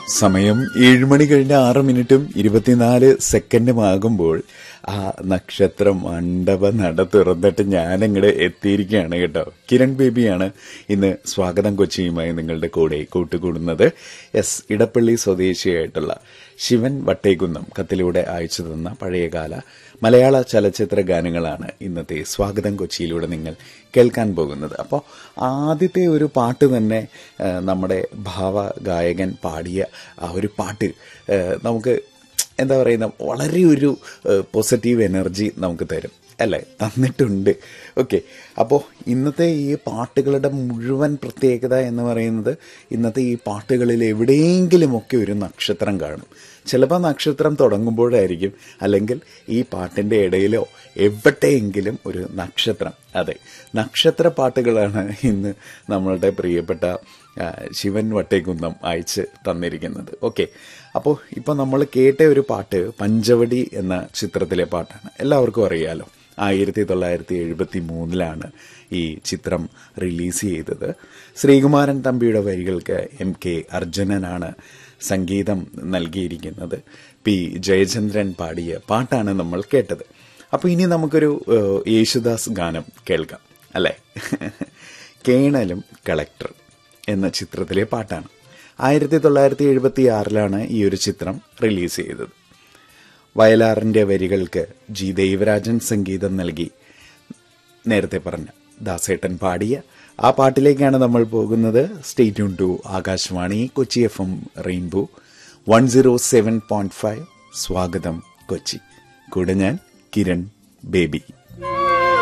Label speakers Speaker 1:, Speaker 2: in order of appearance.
Speaker 1: സമയം ഏഴ് മണി കഴിഞ്ഞ ആറ് മിനിറ്റും ഇരുപത്തിനാല് സെക്കൻഡും ആകുമ്പോൾ ആ നക്ഷത്രം മണ്ഡപ നട തുറന്നിട്ട് ഞാനങ്ങട് എത്തിയിരിക്കുകയാണ് കേട്ടോ കിരൺ ബേബിയാണ് ഇന്ന് സ്വാഗതം കൊച്ചിയുമായി നിങ്ങളുടെ കൂടെ കൂട്ടുകൂടുന്നത് എസ് ഇടപ്പള്ളി സ്വദേശിയായിട്ടുള്ള ശിവൻ വട്ടേകുന്നം കത്തിലൂടെ അയച്ചു തന്ന പഴയകാല മലയാള ചലച്ചിത്ര ഗാനങ്ങളാണ് ഇന്നത്തെ സ്വാഗതം കൊച്ചിയിലൂടെ നിങ്ങൾ കേൾക്കാൻ പോകുന്നത് അപ്പോൾ ആദ്യത്തെ ഒരു പാട്ട് തന്നെ ആ, നമ്മുടെ ഭാവഗായകൻ പാടിയ ആ ഒരു പാട്ട് ആ, നമുക്ക് എന്താ പറയുന്ന വളരെ ഒരു പോസിറ്റീവ് എനർജി നമുക്ക് തരും അല്ലേ തന്നിട്ടുണ്ട് ഓക്കെ അപ്പോൾ ഇന്നത്തെ ഈ പാട്ടുകളുടെ മുഴുവൻ പ്രത്യേകത എന്ന് പറയുന്നത് ഇന്നത്തെ ഈ പാട്ടുകളിൽ എവിടെയെങ്കിലുമൊക്കെ ഒരു നക്ഷത്രം കാണും ചിലപ്പോൾ നക്ഷത്രം തുടങ്ങുമ്പോഴായിരിക്കും അല്ലെങ്കിൽ ഈ പാട്ടിൻ്റെ ഇടയിലോ എവിടെയെങ്കിലും ഒരു നക്ഷത്രം അതെ നക്ഷത്ര പാട്ടുകളാണ് ഇന്ന് നമ്മളുടെ പ്രിയപ്പെട്ട ആ, ശിവൻ വട്ടേക്കുന്നം അയച്ച് തന്നിരിക്കുന്നത് ഓക്കെ അപ്പോൾ ഇപ്പോൾ നമ്മൾ കേട്ട ഒരു പാട്ട് പഞ്ചവടി എന്ന ചിത്രത്തിലെ പാട്ടാണ് എല്ലാവർക്കും അറിയാലോ ആയിരത്തി തൊള്ളായിരത്തി എഴുപത്തി മൂന്നിലാണ് ഈ ചിത്രം റിലീസ് ചെയ്തത് ശ്രീകുമാരൻ തമ്പിയുടെ വരികൾക്ക് എം കെ അർജുനനാണ് സംഗീതം നൽകിയിരിക്കുന്നത് പി ജയചന്ദ്രൻ പാടിയ പാട്ടാണ് നമ്മൾ കേട്ടത് അപ്പോൾ ഇനി നമുക്കൊരു ഏഹ്, യേശുദാസ് ഗാനം കേൾക്കാം അല്ലേ കേണലും കളക്ടർ എന്ന ചിത്രത്തിലെ പാട്ടാണ് ആയിരത്തി തൊള്ളായിരത്തി എഴുപത്തി ആറിലാണ് ഈ ഒരു ചിത്രം റിലീസ് ചെയ്തത് വയലാറിന്റെ വരികൾക്ക് ജി ദേവരാജൻ സംഗീതം നൽകി നേരത്തെ പറഞ്ഞ ദാസേട്ടൻ പാടിയ ആ പാട്ടിലേക്കാണ് നമ്മൾ പോകുന്നത് stay tuned to Akashvani Kochi F M rainbow one zero seven point five സ്വാഗതം കൊച്ചി കൂടെ ഞാൻ കിരൺ ബേബി